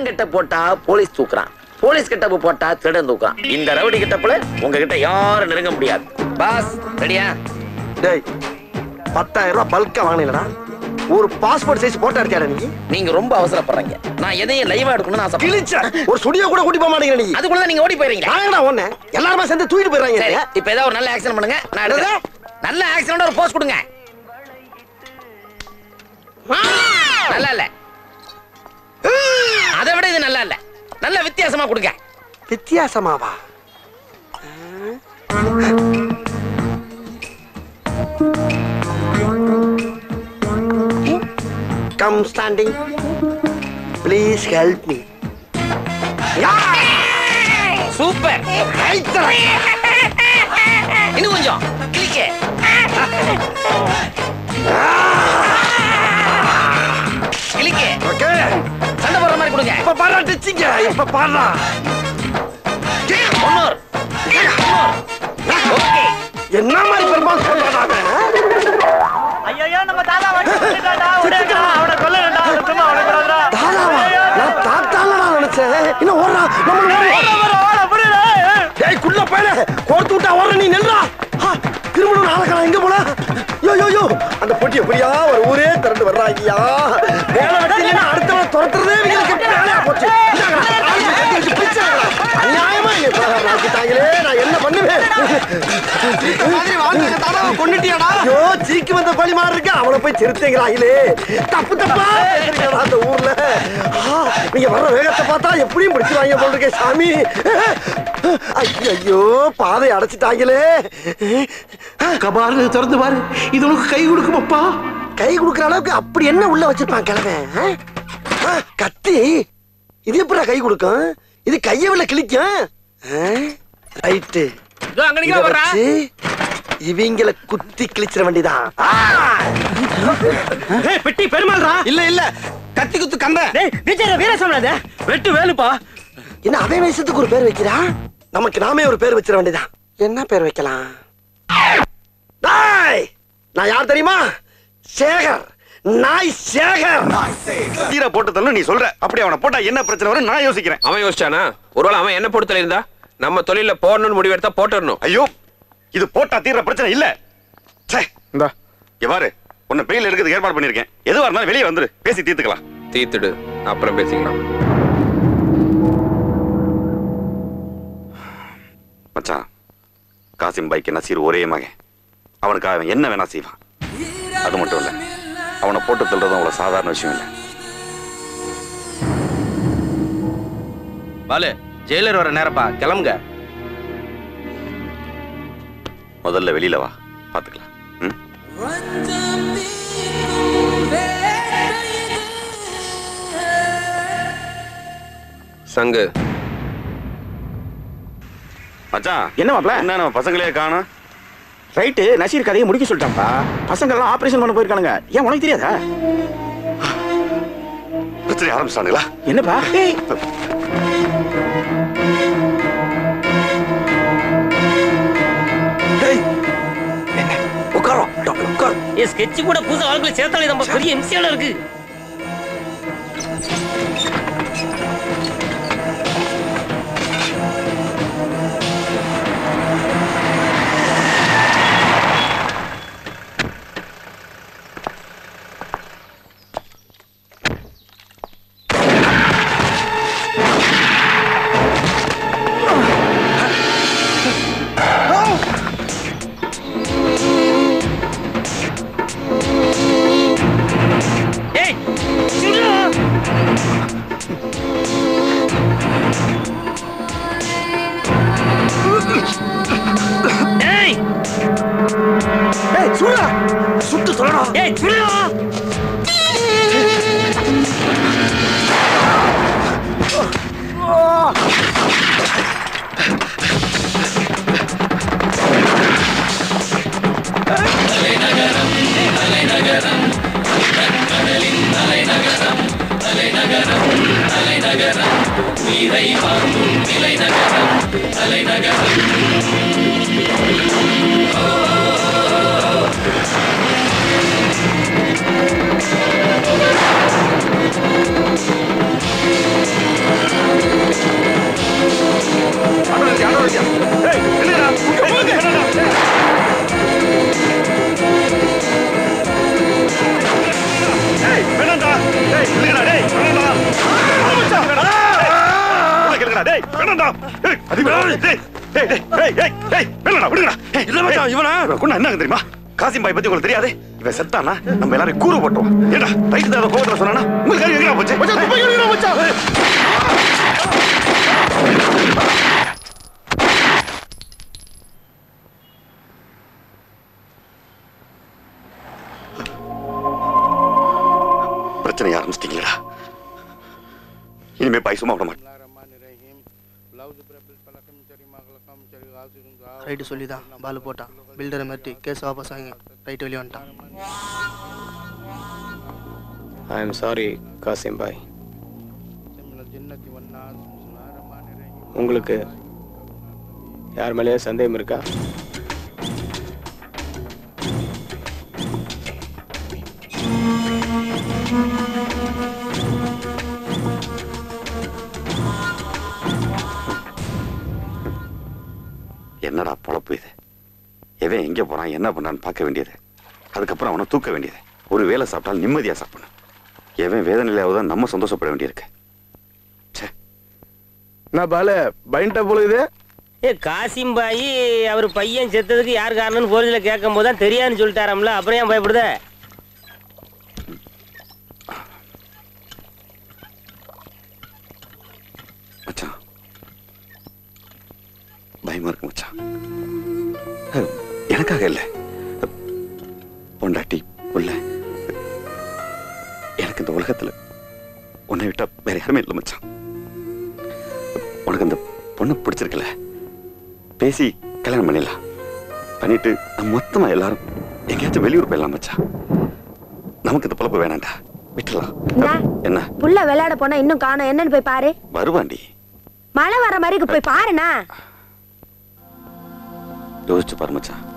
திருடன் கிட்ட போட்டா போலீஸ் தூக்குறான் போலீஸ் கிட்ட போட்டா திருடன் தூக்குறான் இந்த ரவுடி கிட்டப்புல உங்ககிட்ட யாரும் நெருங்க முடியாது பாஸ் ரெடியா டேய் பத்தாயிரம் ரூபாய் பல்கா வாங்கினீங்களா ஒரு பாஸ்போர்ட் சைஸ் போட்டோ இருக்காடா நீ நீங்க ரொம்ப அவசரப்படுறீங்க நான் எதையும் லைவா எடுக்கணும்னு ஆசை கிழிச்ச ஒரு ஸ்டுடியோ கூட கூட்டி போக மாட்டேங்கிற நீ அதுக்குள்ள நீங்க ஓடி போயிருங்க நாங்கடா ஒண்ணு எல்லாருமே சேர்ந்து தூக்கிட்டு சரி போயிடுறாங்க இப்ப ஏதாவது ஒரு நல்ல ஆக்சன் பண்ணுங்க நான் எடுக்கிறேன் நல்ல ஆக்சனோட ஒரு போஸ்ட் கொடுங்க நல்லா இல்ல அதை விட இது நல்லா இல்ல நல்ல வித்தியாசமா கொடுங்க வித்தியாசமாவா come standing please help me super இன்னும் கொஞ்சம் கிளிக்கு கிளிக்கு ஓகே சண்டை போடுற மாதிரி கொடுங்க இப்ப பாரா டிச்சிங்க இப்ப பாரா ஒன்னொரு ஓகே என்ன மாதிரி பெருமாள் சொல்றாங்க ஐயோ நம்ம தாத்தா வந்துட்டாடா உடனே அவனை கொல்லணும்டா சும்மா அவனை கொல்லாதடா தாதாவா நான் தாத்தாலடா நினைச்சேன் இன்னும் ஓடுறா நம்ம ஓடுறா டேய் குள்ள போயில கோர்த்து விட்டா ஓடுற நீ நில்றா ஆ, திருமணம் நாளைக்கு எங்க போல யோ யோ யோ அந்த பொட்டி எப்படியா ஒரு ஊரே திரண்டு வர்றாங்கயா வேலை வெட்டினா அடுத்தவன் துரத்துறதே இவங்களுக்கு வேலையா போச்சு இந்தாங்கடா, ஆளுங்க கட்டி வச்சு பிடிச்சாங்கடா. அநியாயமா என்னை பிரகாரம் ஆக்கிட்டாங்களே நான் என்ன பண்ணுவேன் ஐயோ சீக்கு வந்த பழி மாதிரி இருக்கு அவளை போய் சிறுத்தைங்கிறாங்களே தப்பு தப்பா பேசுறீங்களா அந்த ஊர்ல ஆ, நீங்க வர்ற வேகத்தை பார்த்தா எப்படியும் பிடிச்சிருவாங்க போல் இருக்கே சாமி ஐயோ பாதை அடைச்சிட்டாங்களே கபாரு திறந்து பாரு இது உனக்கு கை கொடுக்குமப்பா கை கொடுக்குற அளவுக்கு அப்படி என்ன உள்ள வச்சிருப்பான் கிழமை கத்தி இது எப்படா கை கொடுக்கும் இது கையை விட கிழிக்கும் ரைட்டு அங்க நிக்க வர்றா இவங்கள குத்தி கிழிச்சிட வேண்டிதான் பெட்டி பெருமாள்ரா இல்ல இல்ல கத்தி குத்து கம்ப டேய் விஜய் வீர சொன்னது வெட்டு வேலுப்பா என்ன அவன் வயசத்துக்கு ஒரு பேர் வைக்கிறா நமக்கு நாமே ஒரு பேர் வச்சிட வேண்டியதான் என்ன பேர் வைக்கலாம் டேய், நான் யார் தெரியுமா சேகர் நாய் சேகர் தீர போட்டதல்ல நீ சொல்ற அப்படி அவனை போட்டா என்ன பிரச்சனை வரும் நான் யோசிக்கிறேன் அவன் யோசிச்சானா ஒருவேளை அவன் என்ன பொறுத்தல இருந்தா நம்ம தொழில போடணும்னு முடிவெடுத்தா போட்டுடணும் ஐயோ இது போட்டா தீர்ற பிரச்சனை இல்ல ச்சே இந்தா இங்க பாரு உன்னை பெயில் எடுக்கிறதுக்கு ஏற்பாடு பண்ணிருக்கேன் எதுவா இருந்தாலும் வெளியே வந்துரு பேசி தீர்த்துக்கலாம் தீத்துடு அப்புறம் பேசிக்கலாம் மச்சான் காசிம் பைக் நசீர் ஒரே மகன் அவனுக்கு அவன் என்ன வேணா செய்வான் அது மட்டும் இல்ல அவனை போட்டு தள்ளுறதும் அவ்வளவு சாதாரண விஷயம் இல்ல பாலு ஜெயிலர் வர நேரப்பா கிளம்புங்க முதல்ல வெளியில வா பாத்துக்கலாம் ம்? சங்கு மச்சான் என்ன மாப்ள? என்ன நம்ம பசங்களே காணும் ரைட்டு நசீர் கதையை முடிக்க சொல்லிட்டான்ப்பா பசங்க எல்லாம் ஆபரேஷன் பண்ண போயிருக்கானுங்க ஏன் உனக்கு தெரியாதா பிரச்சனை ஆரம்பிச்சிட்டானுங்களா என்னப்பா ஏய், உட்காரோம் உட்கார் ஏ ஸ்கெட்ச் கூட புது ஆளுங்களை சேர்த்தாலே நம்ம பெரிய எம்சியால இருக்கு ஏய் சுடுடா ஏய் ஏய் சுடுடா சுட்டு சொல்லடா ஏய் சுடுடா Thank வேணாம்டா ஏய் அதிபரா டேய் டேய் டேய் டேய் டேய் டேய் வேணாம்டா விடுங்கடா ஏய் இல்ல மச்சான் இவனா கொண்டா என்ன தெரியுமா காசிம் பாய் பத்தி உங்களுக்கு தெரியாது இவன் செத்தானா நம்ம எல்லாரும் கூறு போட்டோம் ஏடா ரைட் தான் கோவத்துல சொன்னானா உங்களுக்கு கறி எங்கடா போச்சு மச்சான் துப்பை எங்கடா மச்சான் பிரச்சனை ஆரம்பிச்சிட்டீங்களா இனிமே பாய் சும்மா விட மாட்டேன் ரைட்டு சொல்லி தான் பால் போட்டான் பில்டரை மிரட்டி கேஸ் வாபஸ் வாங்கி ரைட்டு வெளியே வந்துட்டான் I am sorry Kasim bhai உங்களுக்கு யார் மேலேயே சந்தேகம் இருக்கா என்னடா பொழப்பு இது எவன் எங்க போறான் என்ன பண்றான்னு பார்க்க வேண்டியது அதுக்கப்புறம் அவனை தூக்க வேண்டியது ஒரு வேலை சாப்பிட்டால் நிம்மதியா சாப்பிடணும் எவன் வேதனையிலாவது நம்ம சந்தோஷப்பட வேண்டியிருக்கு ச்சே நான் பால பயன்ட்ட பொழுது ஏ காசிம் பாய் அவர் பையன் செத்ததுக்கு யார் காரணம்னு போலீஸ்ல கேட்கும் போது தான் தெரியாதுன்னு சொல்லிட்டாராம்ல அப்புறம் ஏன் பயப்படுத மச்சான் பயமா இருக்கு மச்சான் அஹ், எனக்காக இல்ல அஹ், பொண்டாட்டி புள்ள எனக்கு இந்த உலகத்துல உன்னை விட்டா வேற யாருமே இல்லை மச்சான் உனக்கு அந்த பொண்ணு பிடிச்சிருக்குல்ல பேசி கல்யாணம் பண்ணிடலாம் பண்ணிட்டு நம்ம மொத்தமா எல்லாரும் எங்கேயாச்சும் வெளியூர் போயிடலாம் மச்சான் நமக்கு இந்த பொழப்பு வேணாம்டா விட்டுலாம் என்ன? என்ன புள்ள விளையாட போனா இன்னும் காணோம் என்னன்னு போய் பாரு வருவாண்டி மழை வர மாதிரி இருக்கு, போய் பாருண்ணா யோசிச்சு பாரு மச்சான்